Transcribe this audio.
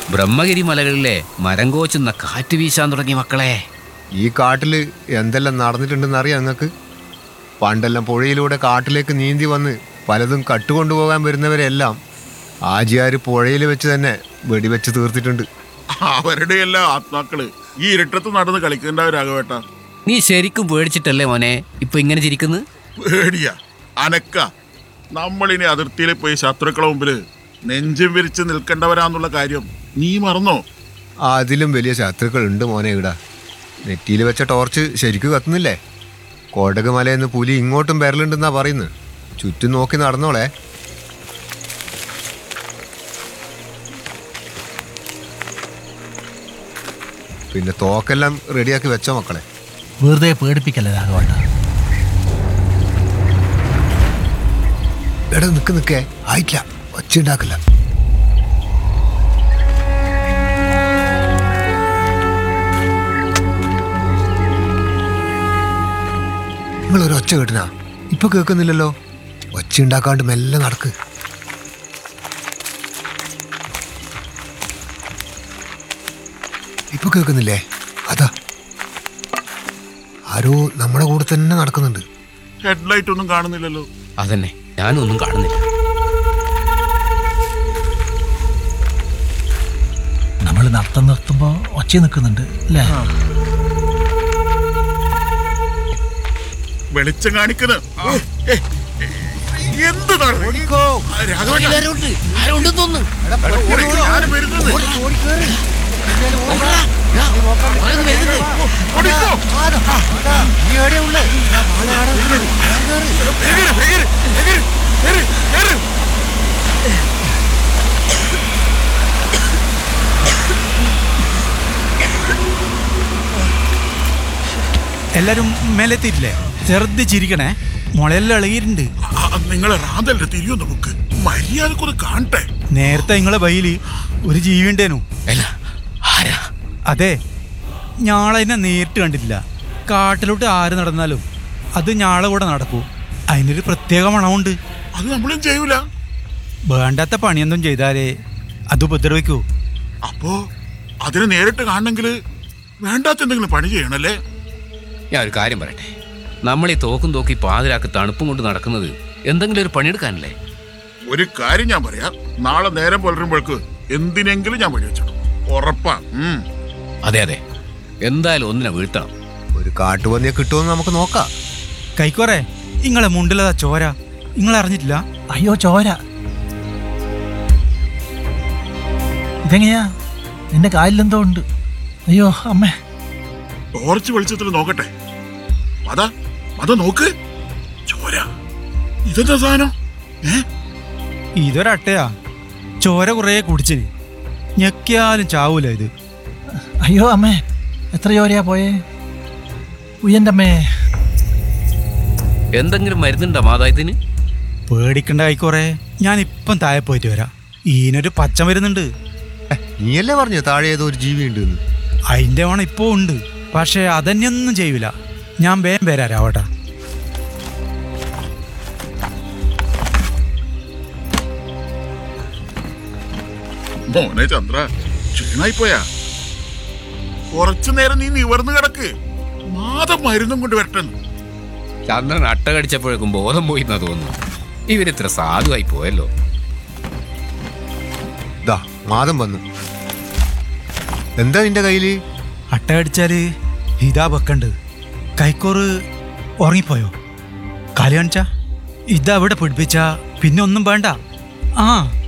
ബ്രഹ്മഗിരി മലകളിലെ മരം കോച്ചുന്ന കാറ്റ് വീശാൻ തുടങ്ങി മക്കളെ ഈ കാട്ടില് എന്തെല്ലാം നടന്നിട്ടുണ്ടെന്ന് അറിയാം നിങ്ങൾക്ക് പണ്ടെല്ലാം പുഴയിലൂടെ കാട്ടിലേക്ക് നീന്തി വന്ന് പലതും കട്ടുകൊണ്ടുപോകാൻ വരുന്നവരെല്ലാം ആജിയാര് പുഴയിൽ വെച്ച് തന്നെ വെടിവെച്ച് തീർത്തിട്ടുണ്ട് അവരുടെ എല്ലാ ആത്മാക്കള് ഈ ഇരുട്ടത്ത് നടന്ന് കളിക്കേണ്ടവരാകവേട്ട നീ ശരിക്കും പേടിച്ചിട്ടല്ലേ മോനെ ഇപ്പൊ ഇങ്ങനെ ചിരിക്കുന്നത് പേടിയ അനക്ക നമ്മളിനി അതിർത്തിയിൽ പോയി ശത്രുക്കളെ മുമ്പില് നെഞ്ചും വിരിച്ച് നിൽക്കേണ്ടവരാന്നുള്ള കാര്യം നീ മറന്നോ അതിലും വലിയ ശത്രുക്കൾ ഉണ്ട് മോനെ ഇവിടെ നെറ്റിയിൽ വെച്ച ടോർച്ച് ശരിക്കും കത്തുന്നില്ലേ കോടക് മലയെന്ന് പുലി ഇങ്ങോട്ടും വരലുണ്ടെന്നാ പറയുന്നത് ചുറ്റും നോക്കി നടന്നോളെ പിന്നെ തോക്കെല്ലാം റെഡിയാക്കി വെച്ചോ മക്കളെ വെറുതെ പേടിപ്പിക്കല്ലേ രാഘവേട്ട എടാ നിക്ക് നിക്കേ ആയിട്ടില്ല ഒച്ചുണ്ടാക്കില്ല നിങ്ങളൊരു ഒച്ച കേട്ടിനാ ഇപ്പൊ കേൾക്കുന്നില്ലല്ലോ ഒച്ച ഉണ്ടാക്കാണ്ട് മെല്ലെ നടക്ക് ഇപ്പൊ കേൾക്കുന്നില്ലേ അതാ ആരോ നമ്മുടെ കൂടെ തന്നെ നടക്കുന്നുണ്ട് ഹെഡ്ലൈറ്റ് ഒന്നും കാണുന്നില്ലല്ലോ അതന്നെ ഞാനൊന്നും കാണുന്നില്ല നമ്മൾ നടത്തം നിർത്തുമ്പോൾ ഒച്ച നിൽക്കുന്നുണ്ട് അല്ലേ വെളിച്ചം കാണിക്കുന്ന എന്ത് നടന്ന്? ആ, രാഘവേട്ടാ, ഓടിക്കോ, ആരും വരുന്നത്. ഓടിക്കോ. വേഗം, വേഗം, വേഗം, വേഗം, വേഗം. എല്ലാരും മേലെത്തിയിട്ടില്ലേ ചെറുത് ചിരിക്കണേ മുളയെല്ലാം ഇളകിയിട്ടുണ്ട് ആ, നിങ്ങളെ റാന്തലിന്റെ തിരിയോ നമുക്ക് മര്യാദക്കൊന്ന് കാണട്ടെ നേരത്തെ നിങ്ങളെ ബൈയില് ഒരു ജീവി ഉണ്ടേനു അല്ല ആരാ അതെ ഞാളതിനെ നേരിട്ട് കണ്ടിട്ടില്ല കാട്ടിലോട്ട് ആര് നടന്നാലും അത് ഞാളെ കൂടെ നടക്കൂ അതിനൊരു പ്രത്യേക മണമുണ്ട് അത് നമ്മളും ചെയ്യൂല വേണ്ടാത്ത പണിയൊന്നും ചെയ്താലേ അത് ഉപദ്രവിക്കൂ അപ്പോ അതിനെ നേരിട്ട് കാണണമെങ്കിൽ വേണ്ടാത്ത എന്തെങ്കിലും പണി ചെയ്യണല്ലേ ഞാൻ ഒരു കാര്യം പറയട്ടെ നമ്മൾ ഈ തോക്കും തോക്കി പാതിരാക്ക് തണുപ്പും കൊണ്ട് നടക്കുന്നത് എന്തെങ്കിലും ഒരു പണിയെടുക്കാനല്ലേ ഒരു കാര്യം ഞാൻ പറയാം നാളെ നേരം പുലരുമ്പോഴേക്ക് എന്തിനെങ്കിലും ഞാൻ വെടിവെച്ചിടും ഉറപ്പാ ഉം. അതെ അതെ എന്തായാലും ഒന്നിനെ വീഴ്ത്തണം ഒരു കാട്ടുപന്നിയെ കിട്ടുമെന്ന് നമുക്ക് നോക്കാം കൈക്കോറെ നിങ്ങളെ മുണ്ടിലതാ ചോര നിങ്ങൾ അറിഞ്ഞിട്ടില്ല അയ്യോ ചോര ഇതെങ്ങനെയാ നിന്റെ കാലിലെന്തോ ഉണ്ട് അയ്യോ അമ്മേ ടോർച്ച് വെളിച്ചത്തിൽ നോക്കട്ടെ അതാ അതാ നോക്ക് ചോര ഇതെന്താ സാധനം ഏ ഇതൊരട്ടയാ ചോര കുറേ കുടിച്ചിന് ഞെക്കിയാലും ചാവൂല ഇത് അയ്യോ അമ്മേ എത്ര ചോരയാ പോയേ ഉയ്യൻ്റെ അമ്മേ എന്തെങ്കിലും മരുന്നുണ്ടോ മാതായത്തിന് പേടിക്കണ്ട കൈക്കോറെ ഞാൻ ഇപ്പം താഴെ പോയിട്ട് വരാം ഈനൊരു പച്ച വരുന്നുണ്ട് ഏ, നീയല്ലേ പറഞ്ഞു താഴെ ഏതോ ഒരു ജീവി ഉണ്ട് എന്ന് അതിൻ്റെ ഓണം ഇപ്പോൾ ഉണ്ട് പക്ഷേ അതന്നെയൊന്നും ചെയ്യൂല ഞാൻ വേഗം വരാം രാവട്ടാ മോനെ ചന്ദ്ര ക്ഷീണായി പോയാ കുറച്ചു നേരം നീ നിവർന്നു കിടക്ക് മാതം മരുന്നും കൊണ്ട് വരട്ടെ ചന്ദ്രൻ അട്ട കടിച്ചപ്പോഴേക്കും ബോധം പോയി എന്നാ തോന്നുന്നു ഇവരിത്ര സാധുവായി പോയല്ലോ ദാ മാതം വന്നു എന്താ നിന്റെ കയ്യില് അട്ട കടിച്ചാല് ഇതാ വെക്കണ്ട് കൈക്കോറ് ഉറങ്ങിപ്പോയോ കാലി കാണിച്ചാ ഇതാ ഇവിടെ പിടിപ്പിച്ച പിന്നെ ഒന്നും വേണ്ട ആ